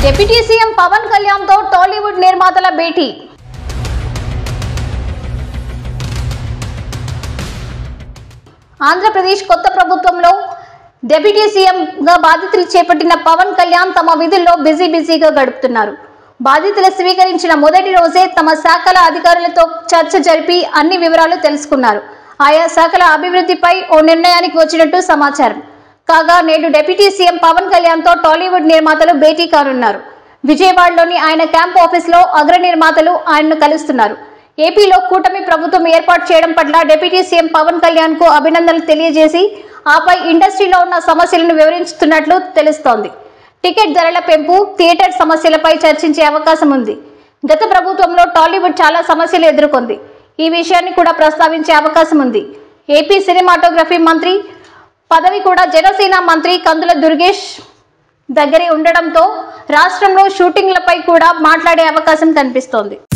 deputy CM Pawan Kalyan తో టాలీవుడ్ నిర్మాతల భేటీ ఆంధ్రప్రదేశ్ కొత్త ప్రభుత్వంలో డిప్యూటీ సీఎంగా బాధ్యతలు చేపట్టిన పవన్ కళ్యాణ్ తమ విధుల్లో బిజీ బిజీగా గడుపుతున్నారు బాధ్యతలు స్వీకరించిన మొదటి రోజే తమ శాఖల అధికారులతో చర్చ జరిపి అన్ని వివరాలు తెలుసుకున్నారు ఆయా శాఖల అభివృద్ధిపై ఓ నిర్ణయానికి వచ్చినట్టు సమాచారం కాగా నేడు డిప్యూటీ సీఎం పవన్ కళ్యాణ్ తో టాలీవుడ్ నిర్మాతలు భేటీ కానున్నారు విజయవాడలోని ఆయన క్యాంప్ ఆఫీస్లో అగ్ర నిర్మాతలు ఆయన్ను కలుస్తున్నారు ఏపీలో కూటమి ప్రభుత్వం ఏర్పాటు చేయడం పట్ల డిప్యూటీ సీఎం పవన్ కళ్యాణ్ కు అభినందనలు తెలియజేసి ఆపై ఇండస్ట్రీలో ఉన్న సమస్యలను వివరించుతున్నట్లు తెలుస్తోంది టికెట్ ధరల పెంపు థియేటర్ సమస్యలపై చర్చించే అవకాశం ఉంది గత ప్రభుత్వంలో టాలీవుడ్ చాలా సమస్యలు ఎదుర్కొంది ఈ విషయాన్ని కూడా ప్రస్తావించే అవకాశం ఉంది ఏపీ సినిమాటోగ్రఫీ మంత్రి పదవి కూడా జనసేన మంత్రి కందుల దుర్గేష్ దగ్గరే ఉండడంతో రాష్ట్రంలో షూటింగ్లపై కూడా మాట్లాడే అవకాశం కనిపిస్తోంది